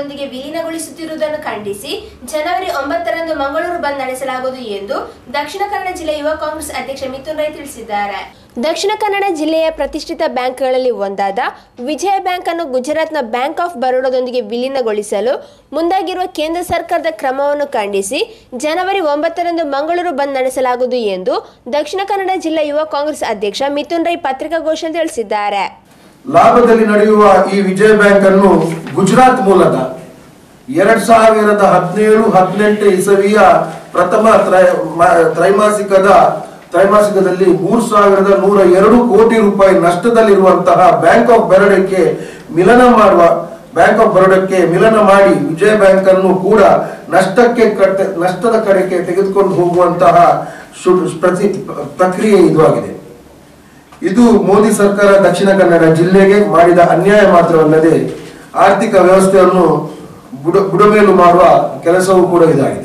ಬರೋಡದೊಂದಿಗೆ ವಿಲೀನಗೊಳಿಸುತ್ತಿರುವುದನ್ನು ಖಂಡಿಸಿ ಜನವರಿ ಒಂಬತ್ತರಂದು ಮಂಗಳೂರು ಬಂದ್ ನಡೆಸಲಾಗುವುದು ಎಂದು ದಕ್ಷಿಣ ಕನ್ನಡ ಜಿಲ್ಲೆ ಯುವ ಕಾಂಗ್ರೆಸ್ ಅಧ್ಯಕ್ಷ ಮಿಥುನ್ ರೈ ತಿಳಿಸಿದ್ದಾರೆ ದಕ್ಷಿಣ ಕನ್ನಡ ಜಿಲ್ಲೆಯ ಪ್ರತಿಷ್ಠಿತ ಬ್ಯಾಂಕ್ಗಳಲ್ಲಿ ಒಂದಾದ ವಿಜಯ ಬ್ಯಾಂಕ್ ಅನ್ನು ಗುಜರಾತ್ನ ಬ್ಯಾಂಕ್ ಆಫ್ ಬರೋಡಾದೊಂದಿಗೆ ವಿಲೀನಗೊಳಿಸಲು ಮುಂದಾಗಿರುವ ಕೇಂದ್ರ ಸರ್ಕಾರದ ಕ್ರಮವನ್ನು ಖಂಡಿಸಿ ಜನವರಿ ಒಂಬತ್ತರಂದು ಮಂಗಳೂರು ಬಂದ್ ನಡೆಸಲಾಗುವುದು ಎಂದು ದಕ್ಷಿಣ ಕನ್ನಡ ಜಿಲ್ಲಾ ಯುವ ಕಾಂಗ್ರೆಸ್ ಅಧ್ಯಕ್ಷ ಮಿಥುನ್ ರೈ ಪತ್ರಿಕಾಗೋಷ್ಠಿಯಲ್ಲಿ ತಿಳಿಸಿದ್ದಾರೆ ಲಾಭದಲ್ಲಿ ನಡೆಯುವ ಈ ವಿಜಯ ಬ್ಯಾಂಕ್ ಅನ್ನು ಗುಜರಾತ್ ಮೂಲದ ಎರಡ್ ಸಾವಿರದ ಹದಿನೇಳು ಹದಿನೆಂಟು ಇಸವಿಯ ಪ್ರಥಮ ತ್ರೈ- ಮ- ತ್ರೈಮಾಸಿಕದ ತ್ರೈಮಾಸಿಕದಲ್ಲಿ ಮೂರು ಸಾವಿರದ ನೂರ ಎರಡು ಕೋಟಿ ರೂಪಾಯಿ ನಷ್ಟದಲ್ಲಿರುವಂತಹ ಬ್ಯಾಂಕ್ ಆಫ್ ಬರೋಡಕ್ಕೆ ಮಿಲನ ಮಾಡುವ ಬ್ಯಾಂಕ್ ಆಫ್ ಬರೋಡಕ್ಕೆ ಮಿಲನ ಮಾಡಿ ವಿಜಯ ಬ್ಯಾಂಕ್ ಅನ್ನು ಕೂಡ ನಷ್ಟಕ್ಕೆ ಕಟ್ಟ ನಷ್ಟದ ಕಡೆಗೆ ತೆಗೆದುಕೊಂಡು ಹೋಗುವಂತಹ ಶು- ಪ್ರತಿ ಪ್ರಕ್ರಿಯೆ ಇದು ಆಗಿದೆ ಇದು ಮೋದಿ ಸರ್ಕಾರ ದಕ್ಷಿಣ ಕನ್ನಡ ಜಿಲ್ಲೆಗೆ ಮಾಡಿದ ಅನ್ಯಾಯ ಮಾತ್ರವಲ್ಲದೆ ಆರ್ಥಿಕ ವ್ಯವಸ್ಥೆಯನ್ನು ಬುಡ ಬುಡಮೇಲು ಮಾಡುವ ಕೆಲಸವೂ ಕೂಡ ಇದಾಗಿದೆ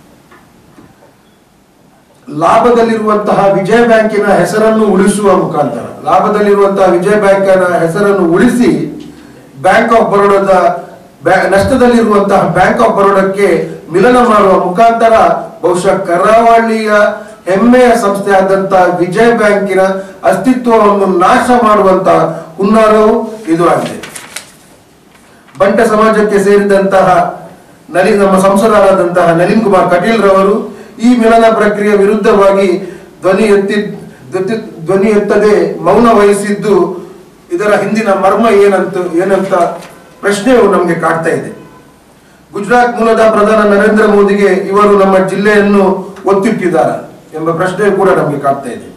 ಲಾಭದಲ್ಲಿರುವಂತಹ ವಿಜಯ ಬ್ಯಾಂಕಿನ ಹೆಸರನ್ನು ಉಳಿಸುವ ಮುಖಾಂತರ ಲಾಭದಲ್ಲಿರುವಂತಹ ವಿಜಯ ಬ್ಯಾಂಕಿನ ಹೆಸರನ್ನು ಉಳಿಸಿ ಬ್ಯಾಂಕ್ ಆಫ್ ಬರೋಡದ ಬ್ಯಾ- ನಷ್ಟದಲ್ಲಿರುವಂತಹ ಬ್ಯಾಂಕ್ ಆಫ್ ಬರೋಡಕ್ಕೆ ಮಿಲನ ಮಾಡುವ ಮುಖಾಂತರ ಬಹುಶಃ ಕರಾವಳಿಯ ಹೆಮ್ಮೆಯ ಸಂಸ್ಥೆ ಆದಂತಹ ವಿಜಯ ಬ್ಯಾಂಕಿನ ಅಸ್ತಿತ್ವವನ್ನು ನಾಶ ಮಾಡುವಂತಹ ಹುನ್ನಾರವು ಇದು ಆಗಿದೆ ಬಂಟ ಸಮಾಜಕ್ಕೆ ಸೇರಿದಂತಹ ನಲಿ ನಮ್ಮ ಸಂಸದರಾದಂತಹ ನಳಿನ್ ಕುಮಾರ್ ಕಟೀಲ್ ರವರು ಈ ಮಿಲನ ಪ್ರಕ್ರಿಯೆ ವಿರುದ್ಧವಾಗಿ ಧ್ವನಿ ಎತ್ತಿ ಧ್ವತಿ- ಧ್ವನಿ ಎತ್ತದೆ ಮೌನ ವಹಿಸಿದ್ದು ಇದರ ಹಿಂದಿನ ಮರ್ಮ ಏನಂತ ಏನಂತ ಪ್ರಶ್ನೆಯು ನಮಗೆ ಕಾಡ್ತಾ ಇದೆ ಗುಜರಾತ್ ಮೂಲದ ಪ್ರಧಾನ ನರೇಂದ್ರ ಮೋದಿಗೆ ಇವರು ನಮ್ಮ ಜಿಲ್ಲೆಯನ್ನು ಒತ್ತಿಟ್ಟಿದ್ದಾರೆ ಎಂಬ ಪ್ರಶ್ನೆ ಕೂಡ ನಮಗೆ ಕಾಡ್ತಾ ಇದೆ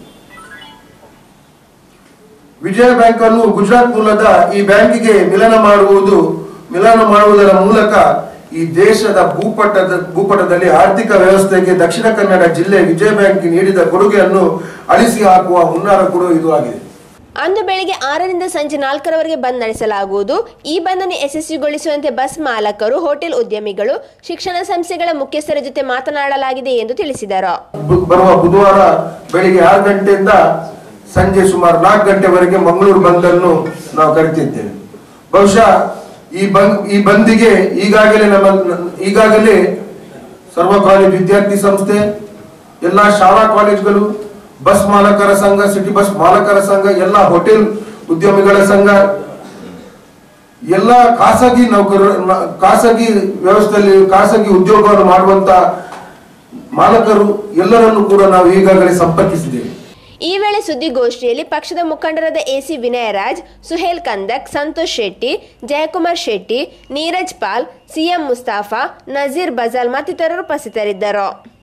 ವಿಜಯ ಬ್ಯಾಂಕ್ ಅನ್ನು ಗುಜರಾತ್ ಮೂಲದ ಈ ಬ್ಯಾಂಕಿಗೆ ಮಿಲನ ಮಾಡುವುದು ಮಿಲನ ಮಾಡುವುದರ ಮೂಲಕ ಈ ದೇಶದ ಭೂಪಟದ ಭೂಪಟದಲ್ಲಿ ಆರ್ಥಿಕ ವ್ಯವಸ್ಥೆಗೆ ದಕ್ಷಿಣ ಕನ್ನಡ ಜಿಲ್ಲೆ ವಿಜಯ ಬ್ಯಾಂಕ್ ನೀಡಿದ ಕೊಡುಗೆಯನ್ನು ಅಳಿಸಿ ಹಾಕುವ ಹುನ್ನಾರ ಕೂಡ ಇದು ಆಗಿದೆ ಅಂದು ಬೆಳಿಗ್ಗೆ ಆರರಿಂದ ಸಂಜೆ ನಾಲ್ಕರವರೆಗೆ ಬಂದ್ ನಡೆಸಲಾಗುವುದು ಈ ಬಂದನ್ನು ಯಶಸ್ವಿಗೊಳಿಸುವಂತೆ ಬಸ್ ಮಾಲಕರು ಹೋಟೆಲ್ ಉದ್ಯಮಿಗಳು ಶಿಕ್ಷಣ ಸಂಸ್ಥೆಗಳ ಮುಖ್ಯಸ್ಥರ ಜೊತೆ ಮಾತನಾಡಲಾಗಿದೆ ಎಂದು ತಿಳಿಸಿದರು ಬು- ಬರುವ ಬುಧವಾರ ಬೆಳಿಗ್ಗೆ ಆರು ಗಂಟೆಯಿಂದ ಸಂಜೆ ಸುಮಾರು ನಾಲ್ಕು ಗಂಟೆವರೆಗೆ ಮಂಗಳೂರು ಬಂದನ್ನು ನಾವು ಕರಿತಿದ್ದೇವೆ ಬಹುಶಃ ಈ ಬಂದ್ ಈ ಬಂದಿಗೆ ಈಗಾಗಲೇ ನಮ್ಮ ಈಗಾಗಲೇ ಸರ್ವ ಕಾಲೇಜ್ ವಿದ್ಯಾರ್ಥಿ ಸಂಸ್ಥೆ ಎಲ್ಲಾ ಶಾಲಾ ಕಾಲೇಜುಗಳು ಬಸ್ ಮಾಲಕರ ಸಂಘ ಸಿಟಿ ಬಸ್ ಮಾಲಕರ ಸಂಘ ಎಲ್ಲ ಹೋಟೆಲ್ ಉದ್ಯಮಿಗಳ ಸಂಘ ಎಲ್ಲ ಖಾಸಗಿ ನೌಕರರು ನ- ಖಾಸಗಿ ವ್ಯವಸ್ಥೆಯಲ್ಲಿ ಖಾಸಗಿ ಉದ್ಯೋಗವನ್ನು ಮಾಡುವಂತ ಮಾಲಕರು ಎಲ್ಲರನ್ನು ಕೂಡ ನಾವು ಈಗಾಗಲೇ ಸಂಪರ್ಕಿಸಿದ್ದೇವೆ ಈ ವೇಳೆ ಸುದ್ದಿಗೋಷ್ಠಿಯಲ್ಲಿ ಪಕ್ಷದ ಮುಖಂಡರಾದ ಎಸಿ ವಿನಯರಾಜ್ ಸುಹೇಲ್ ಕಂದಕ್ ಸಂತೋಷ್ ಶೆಟ್ಟಿ ಜಯಕುಮಾರ್ ಶೆಟ್ಟಿ ನೀರಜ್ ಪಾಲ್ ಸಿಎಂ ಮುಸ್ತಾಫಾ ನಜೀರ್ ಬಜಾಲ್ ಮತ್ತಿತರರು ಉಪಸ್ಥಿತರಿದ್ದರು